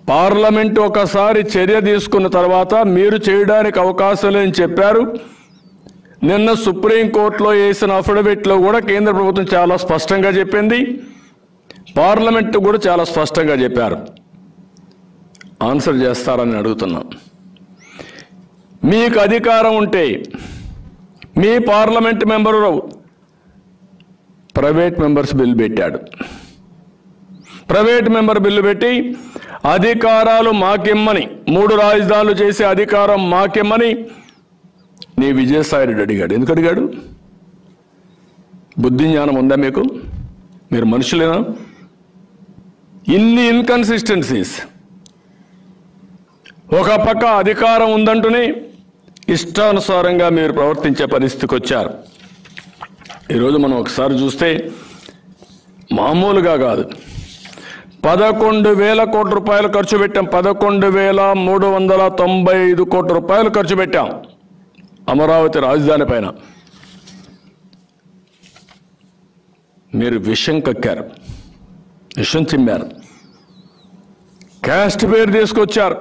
parliament ఒకసారి చర్య తీసుకున్న తర్వాత మీరు చేయడానికి అవకాశం లేని చెప్పారు నిన్న సుప్రీంకోర్టులో వేసిన అఫిడవిట్లో కూడా కేంద్ర ప్రభుత్వం చాలా స్పష్టంగా చెప్పింది పార్లమెంట్ కూడా చాలా స్పష్టంగా చెప్పారు ఆన్సర్ చేస్తారని అడుగుతున్నాం మీకు అధికారం ఉంటే మీ parliament member private members bill పెట్టాడు ప్రైవేట్ మెంబర్ బిల్లు పెట్టి అధికారాలు మాకిమ్మని మూడు రాజధానులు చేసే అధికారం మాకిమ్మని నీ విజయసాయి రెడ్డి అడిగాడు ఎందుకు అడిగాడు బుద్ధి జ్ఞానం ఉందా మీకు మీరు మనుషులేనా ఇన్ని ఇన్కన్సిస్టెన్సీస్ ఒక పక్క అధికారం ఉందంటూనే ఇష్టానుసారంగా మీరు ప్రవర్తించే పరిస్థితికి వచ్చారు ఈరోజు మనం ఒకసారి చూస్తే మామూలుగా కాదు పదకొండు వేల కోట్ల రూపాయలు ఖర్చు పెట్టాం పదకొండు వేల మూడు వందల తొంభై ఐదు కోట్ల రూపాయలు ఖర్చు పెట్టాం అమరావతి రాజధాని పైన మీరు విషం కక్కారు విషం చిమ్మారు క్యాస్ట్ పేరు తీసుకొచ్చారు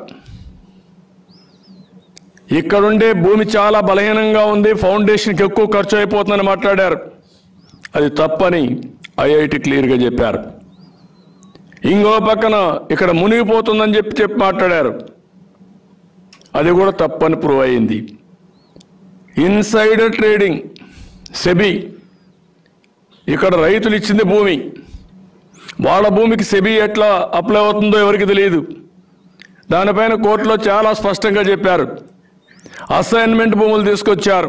ఇక్కడుండే భూమి చాలా బలహీనంగా ఉంది ఫౌండేషన్కి ఎక్కువ ఖర్చు అయిపోతుందని మాట్లాడారు అది తప్పని ఐఐటి క్లియర్గా చెప్పారు ఇంకో పక్కన ఇక్కడ మునిగిపోతుందని చెప్పి చెప్పి మాట్లాడారు అది కూడా తప్పని ప్రూవ్ అయింది ఇన్సైడర్ ట్రేడింగ్ సెబీ ఇక్కడ రైతులు ఇచ్చింది భూమి వాళ్ళ భూమికి సెబీ ఎట్లా అప్లై అవుతుందో ఎవరికి తెలియదు దానిపైన కోర్టులో చాలా స్పష్టంగా చెప్పారు అసైన్మెంట్ భూములు తీసుకొచ్చారు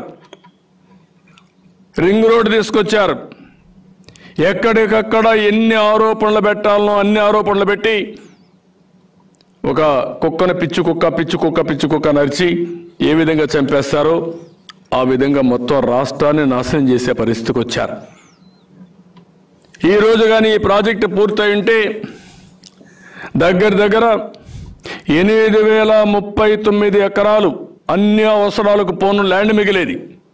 రింగ్ రోడ్ తీసుకొచ్చారు ఎక్కడికక్కడ ఎన్ని ఆరోపణలు పెట్టాలనో అన్ని ఆరోపణలు పెట్టి ఒక కుక్కను పిచ్చి కుక్క పిచ్చి కుక్క పిచ్చి కుక్క నరిచి ఏ విధంగా చంపేస్తారో ఆ విధంగా మొత్తం రాష్ట్రాన్ని నాశనం చేసే పరిస్థితికి వచ్చారు ఈ రోజు కానీ ఈ ప్రాజెక్టు పూర్తయి ఉంటే దగ్గర దగ్గర ఎనిమిది వేల ముప్పై తొమ్మిది ఎకరాలు అన్ని అవసరాలకు పోను ల్యాండ్ మిగిలేది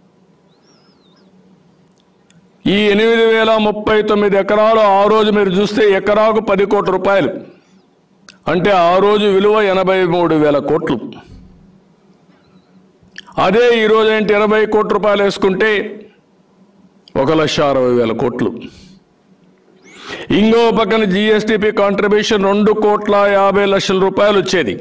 ఈ ఎనిమిది వేల ముప్పై తొమ్మిది ఎకరాలు ఆ రోజు మీరు చూస్తే ఎకరాకు పది కోట్ల రూపాయలు అంటే ఆ రోజు విలువ ఎనభై మూడు వేల కోట్లు అదే ఈ రోజు ఏంటి ఇరవై కోట్ల రూపాయలు వేసుకుంటే ఒక లక్ష అరవై వేల కోట్లు ఇంకో పక్కన జిఎస్టిపి కాంట్రిబ్యూషన్ రెండు కోట్ల యాభై లక్షల రూపాయలు వచ్చేది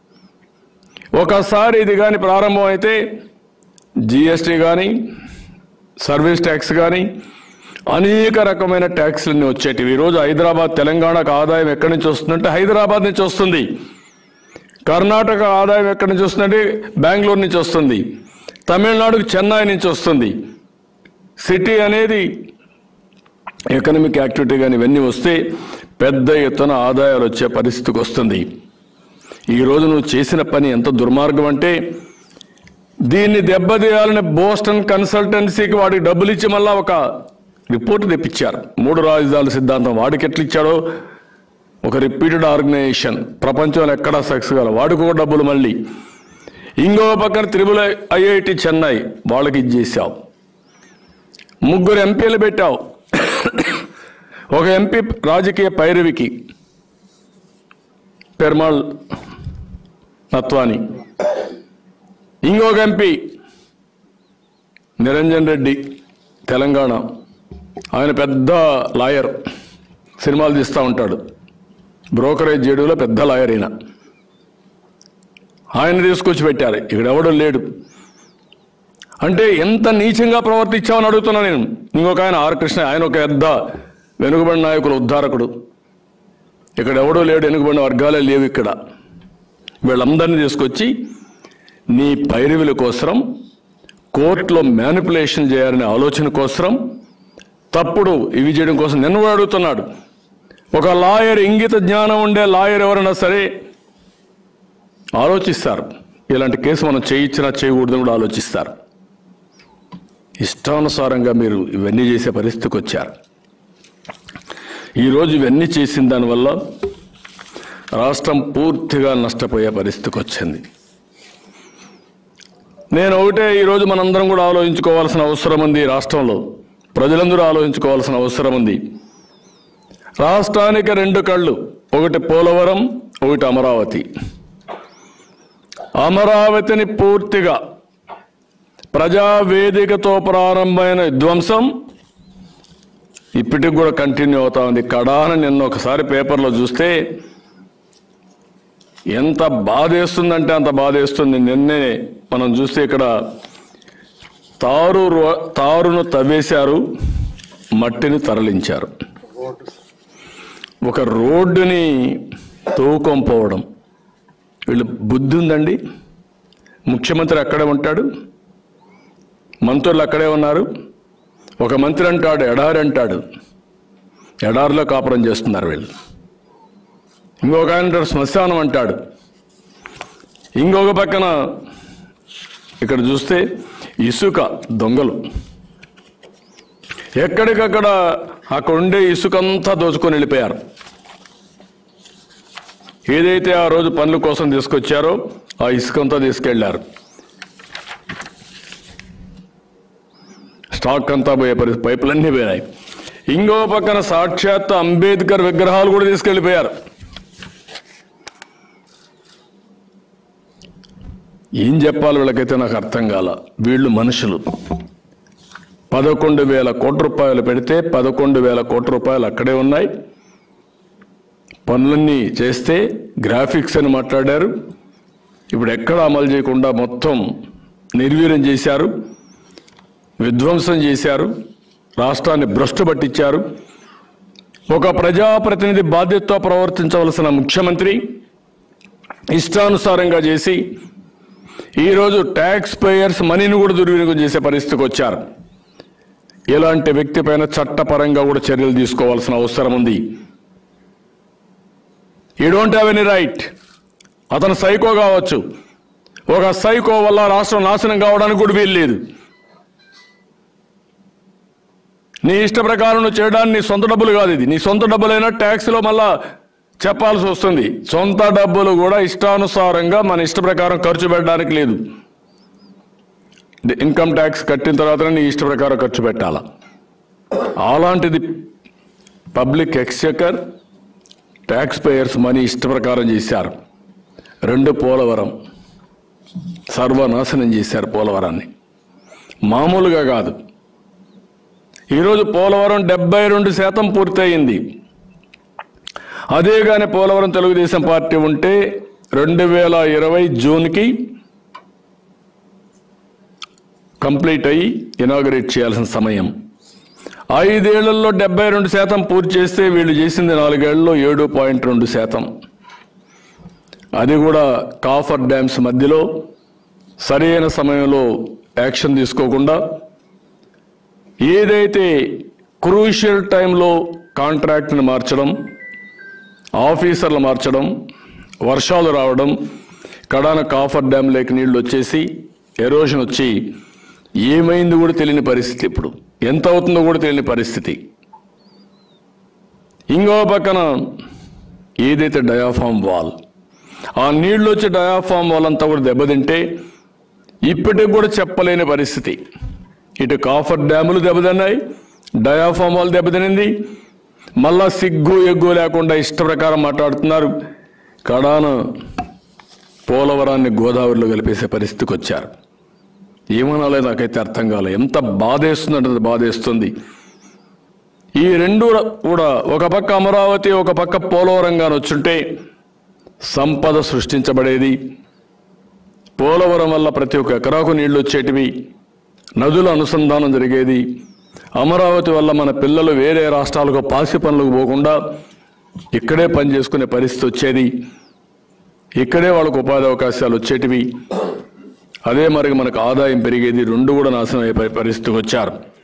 ఒకసారి ఇది కానీ ప్రారంభం అయితే జిఎస్టీ కానీ సర్వీస్ ట్యాక్స్ కానీ అనేక రకమైన ట్యాక్స్లన్నీ వచ్చేటివి ఈరోజు హైదరాబాద్ తెలంగాణకు ఆదాయం ఎక్కడి నుంచి వస్తుందంటే హైదరాబాద్ నుంచి వస్తుంది కర్ణాటక ఆదాయం ఎక్కడి నుంచి వస్తుందంటే బెంగళూరు నుంచి వస్తుంది తమిళనాడుకు చెన్నై నుంచి వస్తుంది సిటీ అనేది ఎకనామిక్ యాక్టివిటీ కానీ ఇవన్నీ వస్తే పెద్ద ఎత్తున ఆదాయాలు వచ్చే పరిస్థితికి వస్తుంది ఈరోజు నువ్వు చేసిన పని ఎంత దుర్మార్గం అంటే దీన్ని దెబ్బతీయాలని బోస్టన్ కన్సల్టెన్సీకి వాడికి డబ్బులు ఇచ్చి మళ్ళా ఒక రిపోర్ట్ తెప్పించారు మూడు రాజధానుల సిద్ధాంతం వాడికి ఎట్లా ఇచ్చాడో ఒక రిపీటెడ్ ఆర్గనైజేషన్ ప్రపంచంలో ఎక్కడా సక్సెస్ కాదు వాడికి కూడా డబ్బులు మళ్ళీ ఇంకో పక్కన త్రిబుల్ ఐఐటి చెన్నై వాళ్ళకి ఇచ్చేసావు ముగ్గురు ఎంపీలు పెట్టావు ఒక ఎంపీ రాజకీయ పైరవికి పెర్మాల్ నత్వాని ఇంకొక ఎంపీ నిరంజన్ రెడ్డి తెలంగాణ ఆయన పెద్ద లాయర్ సినిమాలు తీస్తూ ఉంటాడు బ్రోకరేజ్ చేయడంలో పెద్ద లాయర్ ఈయన ఆయన తీసుకొచ్చి పెట్టారు ఇక్కడ ఎవడు లేడు అంటే ఎంత నీచంగా ప్రవర్తించావని అడుగుతున్నా నేను ఇంకొక ఆయన ఆర్ కృష్ణ ఆయన ఒక పెద్ద వెనుకబడిన నాయకుల ఉద్ధారకుడు ఇక్కడ ఎవడో లేడు వెనుకబడిన వర్గాలే లేవు ఇక్కడ వీళ్ళందరినీ తీసుకొచ్చి నీ పైరవిల కోసం కోర్టులో మ్యానిపులేషన్ చేయాలనే ఆలోచన కోసం తప్పుడు ఇవి చేయడం కోసం నిన్న కూడా అడుగుతున్నాడు ఒక లాయర్ ఇంగిత జ్ఞానం ఉండే లాయర్ ఎవరైనా సరే ఆలోచిస్తారు ఇలాంటి కేసు మనం చేయించినా చేయకూడదని కూడా ఆలోచిస్తారు ఇష్టానుసారంగా మీరు ఇవన్నీ చేసే పరిస్థితికి వచ్చారు ఈరోజు ఇవన్నీ చేసిన దానివల్ల రాష్ట్రం పూర్తిగా నష్టపోయే పరిస్థితికి వచ్చింది నేను ఒకటే ఈరోజు మనందరం కూడా ఆలోచించుకోవాల్సిన అవసరం ఉంది ఈ రాష్ట్రంలో ప్రజలందరూ ఆలోచించుకోవాల్సిన అవసరం ఉంది రాష్ట్రానికి రెండు కళ్ళు ఒకటి పోలవరం ఒకటి అమరావతి అమరావతిని పూర్తిగా ప్రజావేదికతో ప్రారంభమైన విధ్వంసం ఇప్పటికి కూడా కంటిన్యూ అవుతా ఉంది కడాన నిన్న ఒకసారి పేపర్లో చూస్తే ఎంత బాధేస్తుందంటే అంత బాధేస్తుంది నిన్నే మనం చూస్తే ఇక్కడ తారు రో- తారును తవ్వేశారు మట్టిని తరలించారు ఒక రోడ్డుని తవ్వుకొని పోవడం వీళ్ళు బుద్ధి ఉందండి ముఖ్యమంత్రి అక్కడే ఉంటాడు మంత్రులు అక్కడే ఉన్నారు ఒక మంత్రి అంటాడు ఎడారి అంటాడు ఎడారిలో కాపురం చేస్తున్నారు వీళ్ళు ఇంకొక ఆయన అంటాడు శ్మశానం అంటాడు ఇంకొక పక్కన ఇక్కడ చూస్తే ఇసుక దొంగలు ఎక్కడికక్కడ అక్కడ ఉండే ఇసుకంతా దోచుకొని వెళ్ళిపోయారు ఏదైతే ఆ రోజు పనుల కోసం తీసుకొచ్చారో ఆ ఇసుకంతా తీసుకెళ్లారు స్టాక్ అంతా పోయే పరిస్థితి పైపులన్నీ పోయినాయి ఇంకో పక్కన సాక్షాత్ అంబేద్కర్ విగ్రహాలు కూడా తీసుకెళ్లిపోయారు ఏం చెప్పాలి వీళ్ళకైతే నాకు అర్థం కాల వీళ్ళు మనుషులు పదకొండు వేల కోట్ల రూపాయలు పెడితే పదకొండు వేల కోట్ల రూపాయలు అక్కడే ఉన్నాయి పనులన్నీ చేస్తే గ్రాఫిక్స్ అని మాట్లాడారు ఇప్పుడు ఎక్కడ అమలు చేయకుండా మొత్తం నిర్వీర్యం చేశారు విధ్వంసం చేశారు రాష్ట్రాన్ని భ్రష్టు పట్టించారు ఒక ప్రజాప్రతినిధి బాధ్యతతో ప్రవర్తించవలసిన ముఖ్యమంత్రి ఇష్టానుసారంగా చేసి ఈరోజు ట్యాక్స్ పేయర్స్ మనీని కూడా దుర్వినియోగం చేసే పరిస్థితికి వచ్చారు ఇలాంటి వ్యక్తి పైన చట్టపరంగా కూడా చర్యలు తీసుకోవాల్సిన అవసరం ఉంది ఈ డోంట్ హ్యావ్ ఎనీ రైట్ అతను సైకో కావచ్చు ఒక సైకో వల్ల రాష్ట్రం నాశనం కావడానికి కూడా వీలు లేదు నీ ఇష్ట ప్రకారం నువ్వు చేయడానికి నీ సొంత డబ్బులు కాదు ఇది నీ సొంత డబ్బులైనా ట్యాక్స్లో మళ్ళా చెప్పాల్సి వస్తుంది సొంత డబ్బులు కూడా ఇష్టానుసారంగా మన ఇష్ట ప్రకారం ఖర్చు పెట్టడానికి లేదు ఇన్కమ్ ట్యాక్స్ కట్టిన తర్వాత నీ ఇష్ట ప్రకారం ఖర్చు పెట్టాలా అలాంటిది public exchequer tax payers money ఇష్ట ప్రకారం చేశారు రెండు పోలవరం సర్వనాశనం చేశారు పోలవరాన్ని మామూలుగా కాదు ఈరోజు పోలవరం డెబ్బై రెండు శాతం పూర్తయింది అదే కానీ పోలవరం తెలుగుదేశం పార్టీ ఉంటే రెండు వేల ఇరవై జూన్కి కంప్లీట్ అయ్యి ఇనాగరేట్ చేయాల్సిన సమయం ఐదేళ్లలో డెబ్బై రెండు శాతం పూర్తి చేస్తే వీళ్ళు చేసింది నాలుగేళ్లలో ఏడు పాయింట్ రెండు శాతం అది కూడా కాఫర్ డ్యామ్స్ మధ్యలో సరైన సమయంలో యాక్షన్ తీసుకోకుండా ఏదైతే క్రూషియల్ టైంలో కాంట్రాక్ట్ని మార్చడం ఆఫీసర్లు మార్చడం వర్షాలు రావడం కడాన కాఫర్ డ్యామ్ లేక నీళ్లు వచ్చేసి ఎరోషన్ వచ్చి ఏమైంది కూడా తెలియని పరిస్థితి ఇప్పుడు ఎంత అవుతుందో కూడా తెలియని పరిస్థితి ఇంకో పక్కన ఏదైతే డయాఫామ్ వాల్ ఆ నీళ్లు వచ్చి డయాఫామ్ వాల్ అంతా కూడా దెబ్బతింటే ఇప్పటికి కూడా చెప్పలేని పరిస్థితి ఇటు కాఫర్ డ్యాములు దెబ్బతిన్నాయి డయాఫామ్ వాల్ దెబ్బతినింది మళ్ళా సిగ్గు ఎగ్గు లేకుండా ఇష్ట ప్రకారం మాట్లాడుతున్నారు కడాన పోలవరాన్ని గోదావరిలో కలిపేసే పరిస్థితికి వచ్చారు ఏమనాలో నాకైతే అర్థం కాలే ఎంత బాధేస్తుందంటే అంత బాధేస్తుంది ఈ రెండు కూడా ఒక పక్క అమరావతి ఒక పక్క పోలవరంగా వచ్చుంటే సంపద సృష్టించబడేది పోలవరం వల్ల ప్రతి ఒక్క ఎకరాకు నీళ్లు వచ్చేటివి నదుల అనుసంధానం జరిగేది అమరావతి వల్ల మన పిల్లలు వేరే రాష్ట్రాలకు పాసి పనులకు పోకుండా ఇక్కడే పని చేసుకునే పరిస్థితి వచ్చేది ఇక్కడే వాళ్ళకు ఉపాధి అవకాశాలు వచ్చేటివి అదే మరి మనకు ఆదాయం పెరిగేది రెండు కూడా నాశనం అయిపోయే పరిస్థితికి వచ్చారు